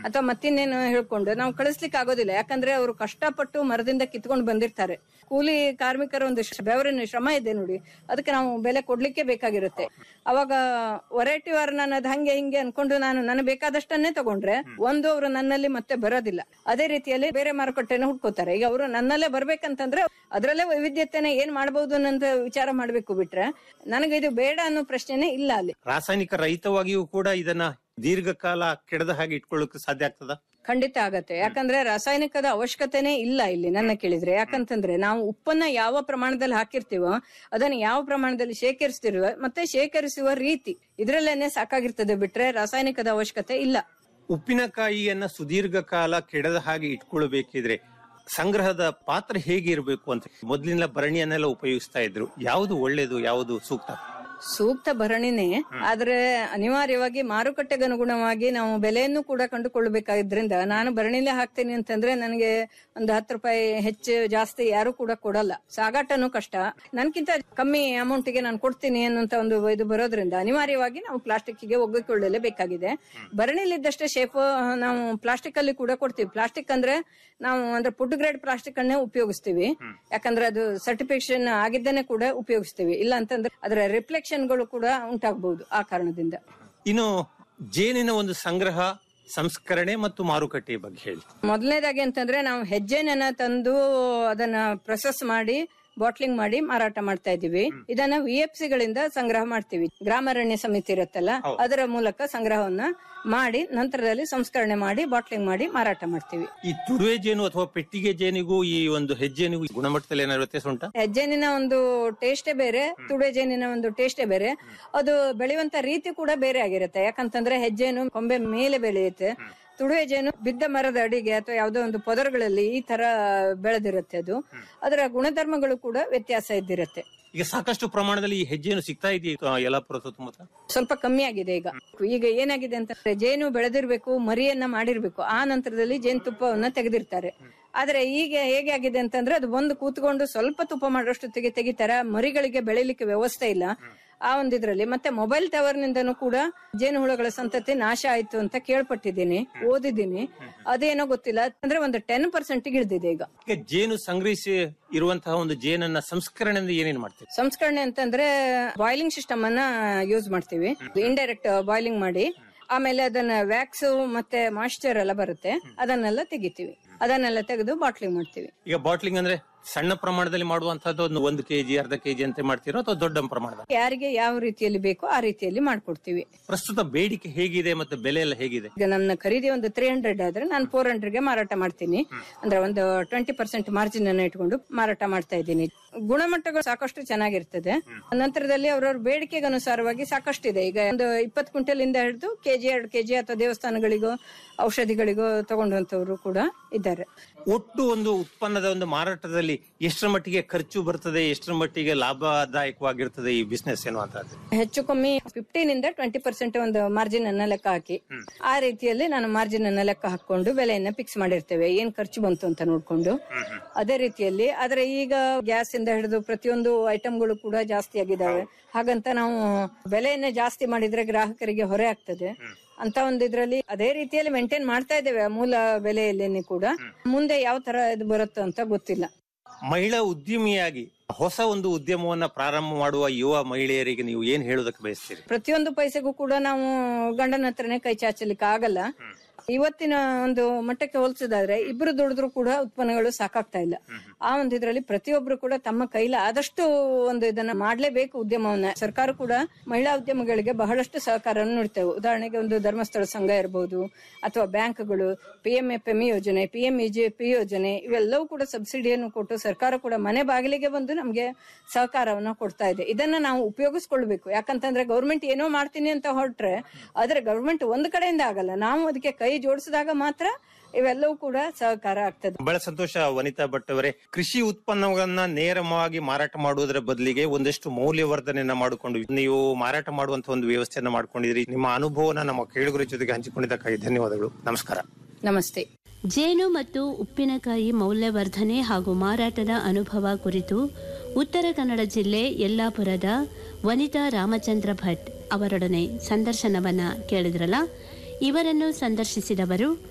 ಅಥವಾ ಮತ್ತಿನ್ನೇನು ಹೇಳ್ಕೊಂಡು ನಾವು ಕಳಿಸ್ಲಿಕ್ಕೆ ಆಗೋದಿಲ್ಲ ಯಾಕಂದ್ರೆ ಅವರು ಕಷ್ಟಪಟ್ಟು ಮರದಿಂದ ಕಿತ್ಕೊಂಡು ಬಂದಿರ್ತಾರೆ ಕೂಲಿ ಕಾರ್ಮಿಕರ ಒಂದು ಶ್ರ- ಬೆವರಿನ ಶ್ರಮ ಇದೆ ನೋಡಿ ಅದಕ್ಕೆ ನಾವು ಬೆಲೆ ಕೊಡ್ಲಿಕ್ಕೆ ಬೇಕಾಗಿರುತ್ತೆ ಅವಾಗ ವೆರೈಟಿ ವಾರ್ ನಾನು ಅದ್ ಹಂಗೆ ಹಿಂಗೆ ಅನ್ಕೊಂಡು ನಾನು ನನಗೆ ಬೇಕಾದಷ್ಟನ್ನೇ ತಗೊಂಡ್ರೆ ಒಂದು ಅವರು ನನ್ನಲ್ಲಿ ಮತ್ತೆ ಬರೋದಿಲ್ಲ ಅದೇ ರೀತಿಯಲ್ಲಿ ಬೇರೆ ಮಾರುಕಟ್ಟೆನ ಹುಡ್ಕೋತಾರೆ ಈಗ ಅವರು ನನ್ನಲ್ಲೇ ಬರ್ಬೇಕಂತಂದ್ರೆ ಅದರಲ್ಲೇ ವೈವಿಧ್ಯತೆನ ಏನ್ ಮಾಡಬಹುದು ಅನ್ನೋದು ವಿಚಾರ ಮಾಡ್ಬೇಕು ಬಿಟ್ರೆ ನನಗೆ ಇದು ಬೇಡ ಅನ್ನೋ ಪ್ರಶ್ನೆನೇ ಇಲ್ಲ ಅಲ್ಲಿ ರಾಸಾಯನಿಕ ರಹಿತವಾಗಿಯೂ ಕೂಡ ಇದನ್ನ ದೀರ್ಘಕಾಲ ಕೆಡದ ಹಾಗೆ ಇಟ್ಕೊಳ್ಳೋಕೆ ಸಾಧ್ಯ ಆಗ್ತದ ಖಂಡಿತ ಆಗತ್ತೆ ಯಾಕಂದ್ರೆ ರಾಸಾಯನಿಕದ ಅವಶ್ಯಕತೆನೇ ಇಲ್ಲ ಇಲ್ಲಿ ನನ್ನ ಕೇಳಿದ್ರೆ ಯಾಕಂತಂದ್ರೆ ನಾವು ಉಪ್ಪನ್ನ ಯಾವ ಪ್ರಮಾಣದಲ್ಲಿ ಹಾಕಿರ್ತೀವೋ ಅದನ್ನ ಯಾವ ಪ್ರಮಾಣದಲ್ಲಿ ಶೇಖರಿಸ್ತಿರುವ ಮತ್ತೆ ಶೇಖರಿಸುವ ರೀತಿ ಇದ್ರಲ್ಲೇನೆ ಸಾಕಾಗಿರ್ತದೆ ಬಿಟ್ರೆ ರಾಸಾಯನಿಕದ ಅವಶ್ಯಕತೆ ಇಲ್ಲ ಉಪ್ಪಿನಕಾಯಿಯನ್ನ ಸುದೀರ್ಘ ಕಾಲ ಕೆಡದ ಹಾಗೆ ಇಟ್ಕೊಳ್ಬೇಕಿದ್ರೆ ಸಂಗ್ರಹದ ಪಾತ್ರ ಹೇಗೆ ಇರಬೇಕು ಅಂತ ಮೊದಲಿನ ಭರಣಿಯನ್ನೆಲ್ಲ ಉಪಯೋಗಿಸ್ತಾ ಇದ್ರು ಯಾವುದು ಒಳ್ಳೇದು ಯಾವುದು ಸೂಕ್ತ ಸೂಕ್ತ ಭರಣಿನೇ ಆದ್ರೆ ಅನಿವಾರ್ಯವಾಗಿ ಮಾರುಕಟ್ಟೆಗೆ ಅನುಗುಣವಾಗಿ ನಾವು ಬೆಲೆಯನ್ನು ಕೂಡ ಕಂಡುಕೊಳ್ಳಬೇಕಾದ್ರಿಂದ ನಾನು ಭರಣಿಲೇ ಹಾಕ್ತೀನಿ ಅಂತಂದ್ರೆ ನನಗೆ ಒಂದು ಹತ್ತು ರೂಪಾಯಿ ಹೆಚ್ಚು ಜಾಸ್ತಿ ಯಾರು ಕೂಡ ಕೊಡಲ್ಲ ಸಾಗಾಟನೂ ಕಷ್ಟ ನನ್ಕಿಂತ ಕಮ್ಮಿ ಅಮೌಂಟ್ ಗೆ ನಾನು ಕೊಡ್ತೀನಿ ಅನ್ನೋಂತ ಒಂದು ಇದು ಬರೋದ್ರಿಂದ ಅನಿವಾರ್ಯವಾಗಿ ನಾವು ಪ್ಲಾಸ್ಟಿಕ್ ಗೆ ಒಗ್ಗಿಕೊಳ್ಳಲೇಬೇಕಾಗಿದೆ ಭರಣಿಲಿದ್ದಷ್ಟೇ ಶೇಪ್ ನಾವು ಪ್ಲಾಸ್ಟಿಕ್ ಅಲ್ಲಿ ಕೂಡ ಕೊಡ್ತೀವಿ ಪ್ಲಾಸ್ಟಿಕ್ ಅಂದ್ರೆ ನಾವು ಅಂದ್ರೆ ಫುಡ್ ಗ್ರೇಡ್ ಪ್ಲಾಸ್ಟಿಕ್ ಅನ್ನೇ ಉಪಯೋಗಿಸ್ತೀವಿ ಯಾಕಂದ್ರೆ ಅದು ಸರ್ಟಿಫಿಕೇಶನ್ ಆಗಿದ್ದೇನೆ ಕೂಡ ಉಪಯೋಗಿಸ್ತೀವಿ ಇಲ್ಲ ಅಂತಂದ್ರೆ ಅದರ ರಿಫ್ಲೆಕ್ಷನ್ ಗಳು ಕೂಡ ಉಂಟಾಗಬಹುದು ಆ ಕಾರಣದಿಂದ ಇನ್ನು ಜೇನಿನ ಒಂದು ಸಂಗ್ರಹ ಸಂಸ್ಕರಣೆ ಮತ್ತು ಮಾರುಕಟ್ಟೆಯ ಬಗ್ಗೆ ಹೇಳಿ ಮೊದಲನೇದಾಗಿ ಅಂತಂದ್ರೆ ನಾವು ಹೆಜ್ಜೆನ ತಂದು ಅದನ್ನ ಪ್ರೊಸೆಸ್ ಮಾಡಿ ಬಾಟ್ಲಿಂಗ್ ಮಾಡಿ ಮಾರಾಟ ಮಾಡ್ತಾ ಇದೀವಿ ಇದನ್ನ ವಿ ಎಫ್ ಗಳಿಂದ ಸಂಗ್ರಹ ಮಾಡ್ತೀವಿ ಗ್ರಾಮಾರಣ್ಯ ಸಮಿತಿ ಇರುತ್ತಲ್ಲ ಅದರ ಮೂಲಕ ಸಂಗ್ರಹವನ್ನ ಮಾಡಿ ನಂತರದಲ್ಲಿ ಸಂಸ್ಕರಣೆ ಮಾಡಿ ಬಾಟ್ಲಿಂಗ್ ಮಾಡಿ ಮಾರಾಟ ಮಾಡ್ತೀವಿ ಈ ತುರುವೆ ಜೇನು ಅಥವಾ ಪೆಟ್ಟಿಗೆ ಜೇನಿಗೂ ಈ ಒಂದು ಹೆಜ್ಜೆನಿಗೂ ಗುಣಮಟ್ಟದಲ್ಲಿ ಏನಾದ್ರು ವ್ಯತ್ಯಾಸ ಉಂಟಾ ಹೆಜ್ಜೆನಿನ ಒಂದು ಟೇಸ್ಟೇ ಬೇರೆ ತುಡೆ ಜೇನಿನ ಒಂದು ಟೇಸ್ಟೇ ಬೇರೆ ಅದು ಬೆಳೆಯುವಂತ ರೀತಿ ಕೂಡ ಬೇರೆ ಆಗಿರುತ್ತೆ ಯಾಕಂತಂದ್ರೆ ಹೆಜ್ಜೆನು ಕೊಂಬೆ ಮೇಲೆ ಬೆಳೆಯುತ್ತೆ ತುಡುವೆ ಜೇನು ಬಿದ್ದ ಮರದ ಅಡಿಗೆ ಅಥವಾ ಯಾವುದೋ ಒಂದು ಪೊದರುಗಳಲ್ಲಿ ಈ ತರ ಬೆಳೆದಿರುತ್ತೆ ಅದು ಅದರ ಗುಣಧರ್ಮಗಳು ಕೂಡ ವ್ಯತ್ಯಾಸ ಇದ್ದಿರುತ್ತೆ ಈಗ ಸಾಕಷ್ಟು ಪ್ರಮಾಣದಲ್ಲಿ ಈ ಹೆಜ್ಜೆಯನ್ನು ಸಿಗ್ತಾ ಇದೆಯಾ ಯಲ್ಲಾಪುರ ಸುತ್ತಮುತ್ತ ಸ್ವಲ್ಪ ಕಮ್ಮಿ ಆಗಿದೆ ಈಗ ಈಗ ಏನಾಗಿದೆ ಅಂತಂದ್ರೆ ಜೇನು ಬೆಳೆದಿರ್ಬೇಕು ಮರಿಯನ್ನ ಮಾಡಿರ್ಬೇಕು ಆ ನಂತರದಲ್ಲಿ ಜೇನುತುಪ್ಪವನ್ನ ತೆಗೆದಿರ್ತಾರೆ ಆದ್ರೆ ಈಗ ಹೇಗೆ ಆಗಿದೆ ಅಂತಂದ್ರೆ ಅದು ಬಂದು ಕೂತ್ಕೊಂಡು ಸ್ವಲ್ಪ ತುಪ್ಪ ಮಾಡೋಷ್ಟೊತ್ತಿಗೆ ತೆಗಿತಾರೆ ಮರಿಗಳಿಗೆ ಬೆಳಿಲಿಕ್ಕೆ ವ್ಯವಸ್ಥೆ ಇಲ್ಲ ಆ ಒಂದು ಇದ್ರಲ್ಲಿ ಮತ್ತೆ ಮೊಬೈಲ್ ಟವರ್ ನಿಂದನೂ ಕೂಡ ಜೇನುಹುಳಗಳ ಸಂತತಿ ನಾಶ ಆಯ್ತು ಅಂತ ಕೇಳ್ಪಟ್ಟಿದ್ದೀನಿ ಓದಿದ್ದೀನಿ ಅದೇನೋ ಗೊತ್ತಿಲ್ಲ ಅಂದ್ರೆ ಒಂದು ಟೆನ್ ಪರ್ಸೆಂಟ್ ಇಳಿದಿದೆ ಈಗ ಈಗ ಜೇನು ಸಂಗ್ರಹಿಸಿ ಇರುವಂತಹ ಒಂದು ಜೇನನ್ನ ಸಂಸ್ಕರಣೆಯಿಂದ ಏನೇನ್ ಮಾಡ್ತೀವಿ ಸಂಸ್ಕರಣೆ ಅಂತಂದ್ರೆ ಬಾಯ್ಲಿಂಗ್ ಸಿಸ್ಟಮ್ ಅನ್ನ ಯೂಸ್ ಮಾಡ್ತೀವಿ ಇಂಡೈರೆಕ್ಟ್ ಬಾಯ್ಲಿಂಗ್ ಮಾಡಿ ಆಮೇಲೆ ಅದನ್ನ ವ್ಯಾಕ್ಸ್ ಮತ್ತೆ ಮಾಯಿಶ್ಚರ್ ಎಲ್ಲ ಬರುತ್ತೆ ಅದನ್ನೆಲ್ಲ ತೆಗಿತೀವಿ ಅದನ್ನೆಲ್ಲ ತೆಗೆದು ಬಾಟ್ಲಿಂಗ್ ಮಾಡ್ತೀವಿ ಈಗ ಬಾಟ್ಲಿಂಗ್ ಅಂದ್ರೆ ಸಣ್ಣ ಪ್ರಮಾಣದಲ್ಲಿ ಮಾಡುವಂತಹದ್ದು ಒಂದು ಒಂದು ಕೆಜಿ ಅರ್ಧ ಕೆಜಿ ಅಂತ ಮಾಡ್ತೀರೋ ಅಥವಾ ದೊಡ್ಡ ಪ್ರಮಾಣದ ಯಾರಿಗೆ ಯಾವ ರೀತಿಯಲ್ಲಿ ಬೇಕೋ ಆ ರೀತಿಯಲ್ಲಿ ಮಾಡ್ಕೊಡ್ತೀವಿ ಪ್ರಸ್ತುತ ಬೇಡಿಕೆ ಹೇಗಿದೆ ಮತ್ತೆ ಬೆಲೆ ಎಲ್ಲ ಹೇಗಿದೆ ಈಗ ನನ್ನ ಖರೀದಿ ಒಂದು ತ್ರೀ ಹಂಡ್ರೆಡ್ ಆದ್ರೆ ನಾನು ಫೋರ್ ಹಂಡ್ರೆಡ್ಗೆ ಮಾರಾಟ ಮಾಡ್ತೀನಿ ಅಂದ್ರೆ ಒಂದು ಟ್ವೆಂಟಿ ಪರ್ಸೆಂಟ್ ಮಾರ್ಜಿನ್ ಅನ್ನ ಇಟ್ಕೊಂಡು ಮಾರಾಟ ಮಾಡ್ತಾ ಇದ್ದೀನಿ ಗುಣಮಟ್ಟಗಳು ಸಾಕಷ್ಟು ಚೆನ್ನಾಗಿರ್ತದೆ ನಂತರದಲ್ಲಿ ಅವರವ್ರ ಬೇಡಿಕೆಗೆ ಅನುಸಾರವಾಗಿ ಸಾಕಷ್ಟು ಇದೆ ಈಗ ಒಂದು ಇಪ್ಪತ್ತು ಕ್ವಿಂಟಲ್ ಇಂದ ಹಿಡಿದು ಕೆಜಿ ಎರಡು ಕೆಜಿ ಅಥವಾ ದೇವಸ್ಥಾನಗಳಿಗೋ ಔಷಧಿಗಳಿಗೋ ತಗೊಂಡಂತವ್ರು ಕೂಡ ಇದ್ದಾರೆ ಒಟ್ಟು ಒಂದು ಉತ್ಪನ್ನದ ಒಂದು ಮಾರಾಟದಲ್ಲಿ ಎಷ್ಟರ ಮಟ್ಟಿಗೆ ಖರ್ಚು ಬರ್ತದೆ ಎಷ್ಟರ ಮಟ್ಟಿಗೆ ಲಾಭದಾಯಕವಾಗಿರ್ತದೆ ಈ ಬಿಸ್ನೆಸ್ ಎನ್ನುವಂತಹದ್ದು ಹೆಚ್ಚು ಕಮ್ಮಿ ಫಿಫ್ಟೀನ್ ಇಂದ ಟ್ವೆಂಟಿ ಪರ್ಸೆಂಟ್ ಒಂದು ಮಾರ್ಜಿನ್ ಅನ್ನ ಲೆಕ್ಕ ಹಾಕಿ ಆ ರೀತಿಯಲ್ಲಿ ನಾನು ಮಾರ್ಜಿನ್ ಅನ್ನ ಲೆಕ್ಕ ಹಾಕೊಂಡು ಬೆಲೆಯನ್ನ ಫಿಕ್ಸ್ ಮಾಡಿರ್ತೇವೆ ಏನ್ ಖರ್ಚು ಬಂತು ಅಂತ ನೋಡ್ಕೊಂಡು ಅದೇ ರೀತಿಯಲ್ಲಿ ಆದ್ರೆ ಈಗ ಗ್ಯಾಸ್ ಇಂದ ಹಿಡಿದು ಪ್ರತಿಯೊಂದು ಐಟಮ್ಗಳು ಕೂಡ ಜಾಸ್ತಿ ಆಗಿದಾವೆ ಹಾಗಂತ ನಾವು ಬೆಲೆಯನ್ನ ಜಾಸ್ತಿ ಮಾಡಿದ್ರೆ ಗ್ರಾಹಕರಿಗೆ ಹೊರೆ ಆಗ್ತದೆ ಅಂತ ಒಂದು ಇದ್ರಲ್ಲಿ ಅದೇ ರೀತಿಯಲ್ಲಿ ಮೇಂಟೈನ್ ಮಾಡ್ತಾ ಇದ್ದೇವೆ ಮೂಲ ಬೆಲೆಯಲ್ಲಿ ಕೂಡ ಮುಂದೆ ಯಾವ ತರ ಇದು ಬರುತ್ತೋ ಅಂತ ಗೊತ್ತಿಲ್ಲ ಮಹಿಳಾ ಉದ್ಯಮಿಯಾಗಿ ಹೊಸ ಒಂದು ಉದ್ಯಮವನ್ನ ಪ್ರಾರಂಭ ಮಾಡುವ ಯುವ ಮಹಿಳೆಯರಿಗೆ ನೀವು ಏನ್ ಹೇಳೋದಕ್ಕೆ ಬಯಸ್ತೀರಿ ಪ್ರತಿಯೊಂದು ಪೈಸೆಗೂ ಕೂಡ ನಾವು ಗಂಡನ ಹತ್ರನೇ ಕೈ ಚಾಚಲಿಕ್ಕೆ ಆಗಲ್ಲ ಇವತ್ತಿನ ಒಂದು ಮಟ್ಟಕ್ಕೆ ಹೋಲಿಸಿದಾದ್ರೆ ಇಬ್ರು ದುಡಿದ್ರು ಕೂಡ ಉತ್ಪನ್ನಗಳು ಸಾಕಾಗ್ತಾ ಇಲ್ಲ ಆ ಒಂದು ಇದ್ರಲ್ಲಿ ಪ್ರತಿಯೊಬ್ರು ಕೂಡ ತಮ್ಮ ಕೈಲ ಆದಷ್ಟು ಒಂದು ಇದನ್ನ ಮಾಡ್ಲೇಬೇಕು ಉದ್ಯಮವನ್ನ ಸರ್ಕಾರ ಕೂಡ ಮಹಿಳಾ ಉದ್ಯಮಗಳಿಗೆ ಬಹಳಷ್ಟು ಸಹಕಾರವನ್ನು ನೀಡ್ತೇವೆ ಉದಾಹರಣೆಗೆ ಒಂದು ಧರ್ಮಸ್ಥಳ ಸಂಘ ಇರಬಹುದು ಅಥವಾ ಬ್ಯಾಂಕ್ಗಳು ಪಿ ಎಂ ಎಫ್ ಎಂ ಯೋಜನೆ ಪಿ ಎಂ ಪಿ ಯೋಜನೆ ಇವೆಲ್ಲವೂ ಕೂಡ ಸಬ್ಸಿಡಿಯನ್ನು ಕೊಟ್ಟು ಸರ್ಕಾರ ಕೂಡ ಮನೆ ಬಾಗಿಲಿಗೆ ಬಂದು ನಮ್ಗೆ ಸಹಕಾರವನ್ನ ಕೊಡ್ತಾ ಇದೆ ಇದನ್ನ ನಾವು ಉಪಯೋಗಿಸ್ಕೊಳ್ಬೇಕು ಯಾಕಂತಂದ್ರೆ ಗೌರ್ಮೆಂಟ್ ಏನೋ ಮಾಡ್ತೀನಿ ಅಂತ ಹೊರಟ್ರೆ ಆದ್ರೆ ಗೌರ್ಮೆಂಟ್ ಒಂದು ಕಡೆಯಿಂದ ಆಗಲ್ಲ ನಾವು ಅದಕ್ಕೆ ಕೈ ಜೋಡಿಸಿದಾಗ ಮಾತ್ರ ಇವೆಲ್ಲವೂ ಕೂಡ ಸಹಕಾರ ಆಗ್ತದೆ ಬಹಳ ಸಂತೋಷ ವನಿತಾ ಭಟ್ ಅವರೇ ಕೃಷಿ ಉತ್ಪನ್ನಗಳನ್ನ ನೇರವಾಗಿ ಮಾರಾಟ ಮಾಡುವುದರ ಬದಲಿಗೆ ಒಂದಷ್ಟು ಮೌಲ್ಯವರ್ಧನೆಯನ್ನ ಮಾಡಿಕೊಂಡು ನೀವು ಮಾರಾಟ ಮಾಡುವಂತ ಒಂದು ವ್ಯವಸ್ಥೆಯನ್ನ ಮಾಡ್ಕೊಂಡಿದ್ರಿ ನಿಮ್ಮ ಅನುಭವನ ನಮ್ಮ ಕೇಳುಗರ ಜೊತೆಗೆ ಹಂಚಿಕೊಂಡಿದ್ದಕ್ಕಾಗಿ ಧನ್ಯವಾದಗಳು ನಮಸ್ಕಾರ ನಮಸ್ತೆ ಜೇನು ಮತ್ತು ಉಪ್ಪಿನಕಾಯಿ ಮೌಲ್ಯವರ್ಧನೆ ಹಾಗೂ ಮಾರಾಟದ ಅನುಭವ ಕುರಿತು ಉತ್ತರ ಕನ್ನಡ ಜಿಲ್ಲೆ ಯಲ್ಲಾಪುರದ ವನಿತಾ ರಾಮಚಂದ್ರ ಭಟ್ ಅವರೊಡನೆ ಸಂದರ್ಶನವನ್ನ ಕೇಳಿದ್ರಲ್ಲ ಇವರನ್ನು ಸಂದರ್ಶಿಸಿದವರು